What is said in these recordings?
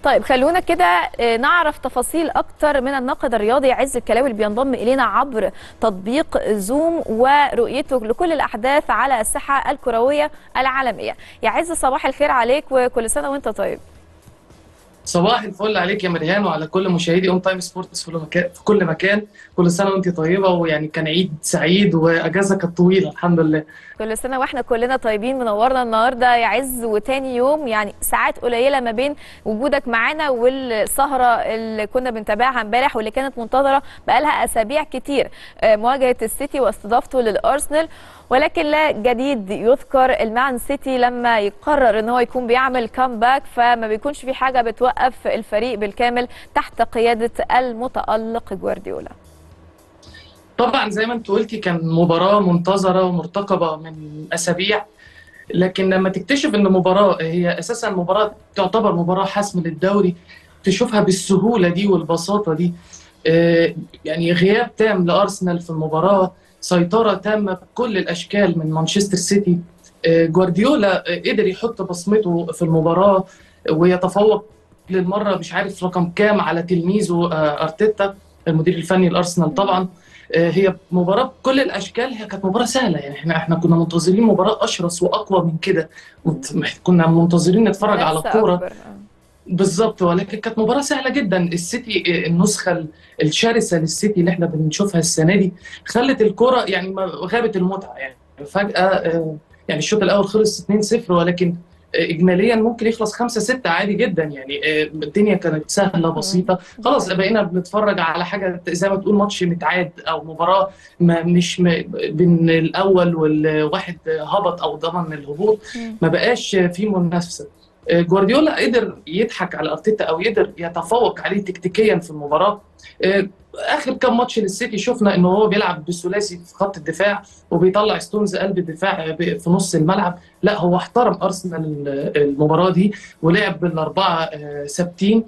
طيب خلونا كده نعرف تفاصيل اكتر من الناقد الرياضي عز الكلاوي اللي بينضم الينا عبر تطبيق زوم ورؤيته لكل الاحداث على الساحه الكرويه العالميه يا عز صباح الخير عليك وكل سنه وانت طيب صباح الفل عليك يا مريان وعلى كل مشاهدي اون تايم سبورتس في كل مكان في كل مكان كل سنه وانت طيبه ويعني كان عيد سعيد واجازه كانت طويله الحمد لله كل سنه واحنا كلنا طيبين منورنا النهارده يا عز وتاني يوم يعني ساعات قليله ما بين وجودك معانا والسهره اللي كنا بنتابعها امبارح واللي كانت منتظره بقالها اسابيع كتير مواجهه السيتي واستضافته للارسنال ولكن لا جديد يذكر المان سيتي لما يقرر ان هو يكون بيعمل كامباك فما بيكونش في حاجه بتوقف الفريق بالكامل تحت قياده المتالق جوارديولا طبعا زي ما انت قلتي كان مباراه منتظره ومرتقبه من اسابيع لكن لما تكتشف ان مباراه هي اساسا مباراه تعتبر مباراه حسم للدوري تشوفها بالسهوله دي والبساطه دي يعني غياب تام لارسنال في المباراه سيطره تامه بكل الاشكال من مانشستر سيتي جوارديولا قدر يحط بصمته في المباراه ويتفوق للمره مش عارف رقم كام على تلميذه ارتيتا المدير الفني الارسنال طبعا هي مباراه بكل الاشكال هي كانت مباراه سهله يعني احنا احنا كنا منتظرين مباراه اشرس واقوى من كده كنا منتظرين نتفرج على كوره بالظبط ولكن كانت مباراه سهله جدا السيتي النسخه الشرسه للسيتي اللي احنا بنشوفها السنه دي خلت الكره يعني غابت المتعه يعني فجاه يعني الشوط الاول خلص 2-0 ولكن اجماليا ممكن يخلص 5 6 عادي جدا يعني الدنيا كانت سهله بسيطه خلاص بقينا بنتفرج على حاجه زي ما تقول ماتش متعاد او مباراه ما مش بين الاول والواحد هبط او ضمن الهبوط ما بقاش في منافسه جوارديولا قدر يضحك على ارتيتا او يقدر يتفوق عليه تكتيكيا في المباراه اخر كام ماتش للسيتي شفنا ان هو بيلعب بثلاثي في خط الدفاع وبيطلع ستونز قلب الدفاع في نص الملعب لا هو احترم ارسنال المباراه دي ولعب بالاربعه ثابتين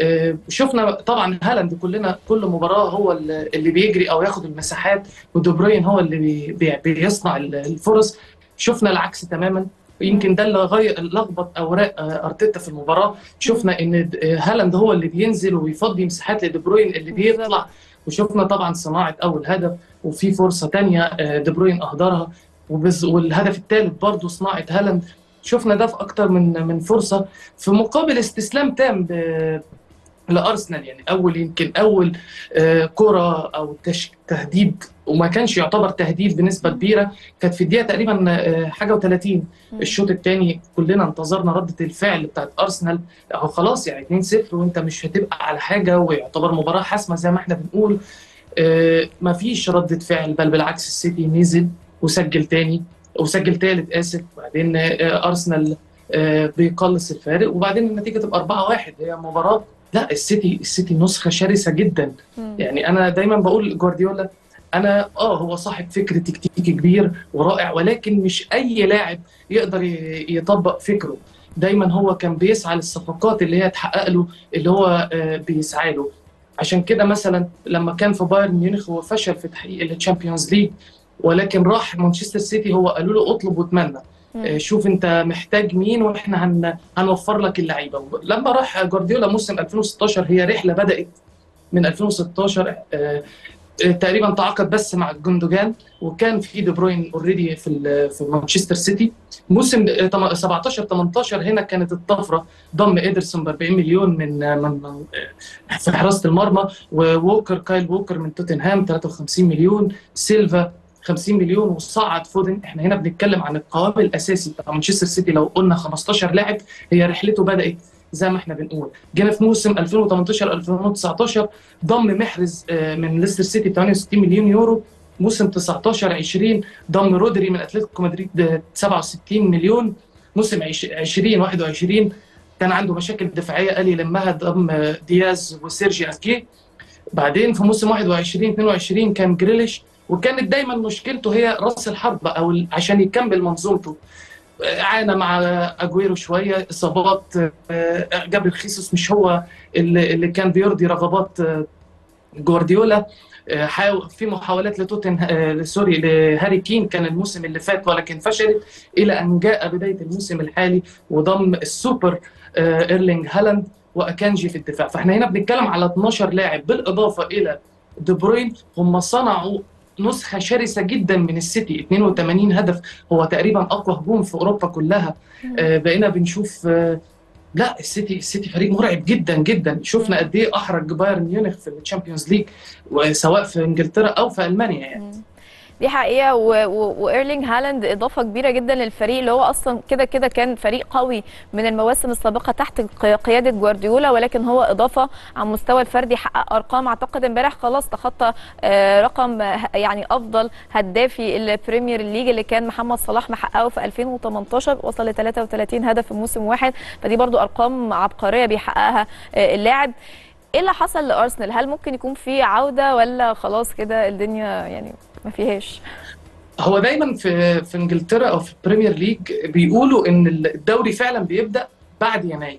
شفنا طبعا هالاند كلنا كل مباراه هو اللي بيجري او ياخد المساحات ودي بروين هو اللي بيصنع الفرص شفنا العكس تماما يمكن ده اللي غير لخبط اوراق ارتيتا في المباراه شفنا ان هالاند هو اللي بينزل وبيفضي مساحات لدي بروين اللي بيطلع وشفنا طبعا صناعه اول هدف وفي فرصه ثانيه دي بروين اهدرها والهدف الثالث برضه صناعه هالاند شفنا ده في اكتر من من فرصه في مقابل استسلام تام لارسنال يعني اول يمكن اول كره او تهديد وما كانش يعتبر تهديد بنسبه كبيره كانت في الدقيقه تقريبا حاجه و30 الشوط الثاني كلنا انتظرنا رده الفعل بتاعت ارسنال اهو خلاص يعني 2-0 وانت مش هتبقى على حاجه ويعتبر مباراه حاسمه زي ما احنا بنقول ما فيش رده فعل بل بالعكس السيتي نزل وسجل ثاني وسجل ثالث اسف بعدين ارسنال بيقلص الفارق وبعدين النتيجه تبقى 4-1 هي مباراه لا السيتي السيتي نسخه شرسه جدا م. يعني انا دايما بقول جوارديولا انا اه هو صاحب فكر تكتيكي كبير ورائع ولكن مش اي لاعب يقدر يطبق فكره دايما هو كان بيسعى للصفقات اللي هي تحقق له اللي هو بيسعى له عشان كده مثلا لما كان في بايرن ميونخ هو فشل في تحقيق الشامبيونز ليج ولكن راح مانشستر سيتي هو قالوا له اطلب واتمنى شوف انت محتاج مين واحنا هن... هنوفر لك اللعيبه لما راح جوارديولا موسم 2016 هي رحله بدات من 2016 آه تقريبا تعاقد بس مع جوندوجان وكان في دي بروين اوريدي في في مانشستر سيتي موسم 17 18 هنا كانت الطفره ضم ادرسون ب 40 مليون من من في حراسه المرمى ووكر كايل ووكر من توتنهام 53 مليون سيلفا 50 مليون وصعد فودن احنا هنا بنتكلم عن القوام الاساسي بتاع مانشستر سيتي لو قلنا 15 لاعب هي رحلته بدات زي ما احنا بنقول جينا في موسم 2018 2019 ضم محرز من ليستر سيتي 68 مليون يورو موسم 19 20 ضم رودري من اتلتيكو مدريد 67 مليون موسم 20 21 كان عنده مشاكل دفاعيه قال يلمها ضم دياز وسيرجي اكي بعدين في موسم 21 22 كان جريليش وكانت دايما مشكلته هي راس الحربه او عشان يكمل منظومته عانى مع اجويرو شويه اصابات جابريل خيسوس مش هو اللي, اللي كان بيرضي رغبات جوارديولا في محاولات لتوتن سوري لهاري كين كان الموسم اللي فات ولكن فشلت الى ان جاء بدايه الموسم الحالي وضم السوبر ايرلينج هالاند واكانجي في الدفاع فاحنا هنا بنتكلم على 12 لاعب بالاضافه الى دي بروين هم صنعوا نسخه شرسه جدا من السيتي 82 هدف هو تقريبا اقوى هجوم في اوروبا كلها آه بقينا بنشوف آه لا السيتي السيتي فريق مرعب جدا جدا شفنا قد ايه احرج بايرن ميونخ في الشامبيونز ليج سواء في انجلترا او في المانيا يعني دي حقيقه وايرلينج هالاند اضافه كبيره جدا للفريق اللي هو اصلا كده كده كان فريق قوي من المواسم السابقه تحت قياده جوارديولا ولكن هو اضافه على المستوى الفردي حقق ارقام اعتقد امبارح خلاص تخطى رقم يعني افضل هدافي البريمير ليج اللي كان محمد صلاح محققه في 2018 وصل ل 33 هدف في موسم واحد فدي برضو ارقام عبقريه بيحققها اللاعب ايه اللي حصل لارسنال هل ممكن يكون في عوده ولا خلاص كده الدنيا يعني ما فيهاش هو دايما في في انجلترا او في البريمير ليج بيقولوا ان الدوري فعلا بيبدا بعد يناير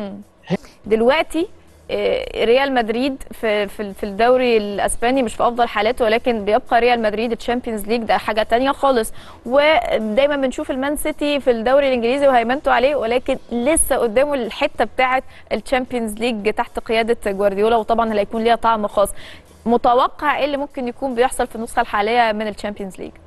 دلوقتي ريال مدريد في في الدوري الاسباني مش في افضل حالاته ولكن بيبقى ريال مدريد الشامبيونز ليج ده حاجه تانية خالص ودايما بنشوف المان سيتي في الدوري الانجليزي وهيمنتوا عليه ولكن لسه قدامه الحته بتاعه الشامبيونز ليج تحت قياده جوارديولا وطبعا هيكون ليها طعم خاص متوقع ايه اللي ممكن يكون بيحصل في النسخه الحاليه من الشامبيونز ليج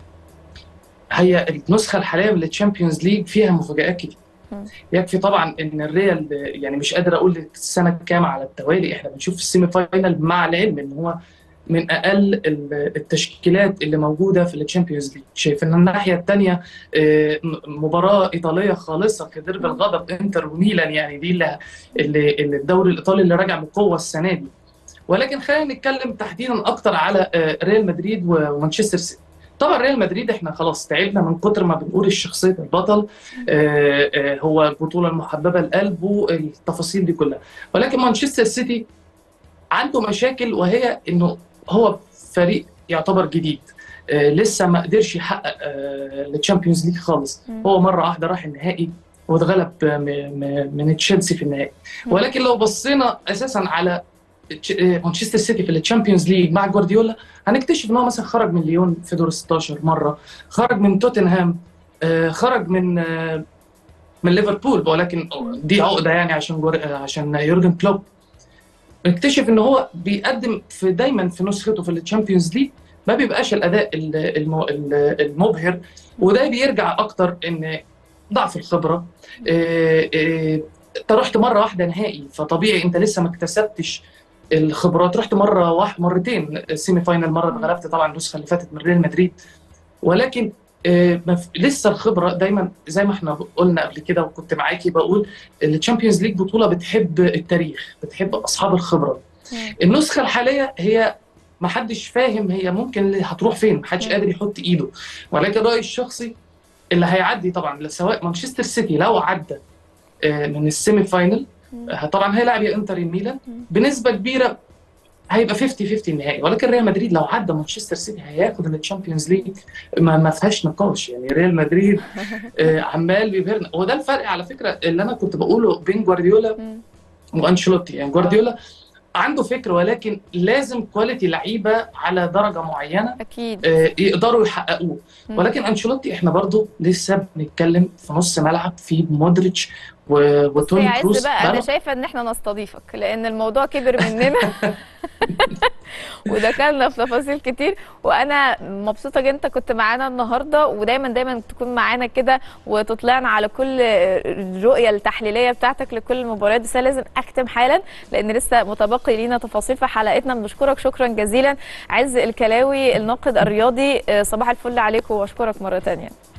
هي النسخه الحاليه من الشامبيونز ليج فيها مفاجات كتير يكفي طبعا ان الريال يعني مش قادر اقول السنه كام على التوالي احنا بنشوف السيمي فاينل مع العلم ان هو من اقل التشكيلات اللي موجوده في الشامبيونز ليج شايف ان الناحيه الثانيه مباراه ايطاليه خالصه كدرب الغضب انتر وميلان يعني دي اللي الدوري الايطالي اللي راجع بقوه السنه دي ولكن خلينا نتكلم تحديدا اكتر على ريال مدريد ومانشستر سيتي طبعا ريال مدريد احنا خلاص تعبنا من كتر ما بنقول الشخصيه البطل آآ آآ هو البطوله المحببه لقلبه التفاصيل دي كلها ولكن مانشستر سيتي عنده مشاكل وهي انه هو فريق يعتبر جديد لسه ما قدرش يحقق الشامبيونز ليج خالص هو مره واحده راح النهائي واتغلب من تشيلسي في النهائي ولكن لو بصينا اساسا على مانشستر سيتي في الشامبيونز ليج مع جوارديولا هنكتشف ان هو مثلا خرج من ليون في دور 16 مره خرج من توتنهام خرج من من ليفربول ولكن دي عقده يعني عشان عشان يورجن كلوب نكتشف ان هو بيقدم في دايما في نسخته في الشامبيونز ليج ما بيبقاش الاداء المبهر وده بيرجع اكتر ان ضعف الخبره انت رحت مره واحده نهائي فطبيعي انت لسه ما اكتسبتش الخبرات رحت مره واحد مرتين سيمي فاينل مره اتغلبت طبعا النسخه اللي فاتت من ريال مدريد ولكن آه لسه الخبره دايما زي ما احنا قلنا قبل كده وكنت معاكي بقول الشامبيونز ليج بطوله بتحب التاريخ بتحب اصحاب الخبره النسخه الحاليه هي ما حدش فاهم هي ممكن هتروح فين ما حدش قادر يحط ايده ولكن رايي الشخصي اللي هيعدي طبعا سواء مانشستر سيتي لو عدى آه من السيمي فاينل طبعا هيلاعب يا انتر ميلان بنسبه كبيره هيبقى 50 50 النهائي ولكن ريال مدريد لو عدى مانشستر سيتي هياخد الشامبيونز ليج ما, ما فيهاش نقاش يعني ريال مدريد آه عمال بيبهرنا هو ده الفرق على فكره اللي انا كنت بقوله بين جوارديولا وانشيلوتي يعني جوارديولا عنده فكر ولكن لازم كواليتي لعيبه على درجه معينه اكيد آه يقدروا يحققوه ولكن انشيلوتي احنا برضو لسه بنتكلم في نص ملعب في مودريتش وتوني كروس بقى انا شايفه ان احنا نستضيفك لان الموضوع كبر مننا ودخلنا في تفاصيل كتير وانا مبسوطه جدا انت كنت معانا النهارده ودايما دايما تكون معانا كده وتطلعنا على كل الرؤيه التحليليه بتاعتك لكل المباريات بس لازم اكتم حالا لان لسه متبقي لينا تفاصيل في حلقتنا بنشكرك شكرا جزيلا عز الكلاوي الناقد الرياضي صباح الفل عليكم واشكرك مره ثانيه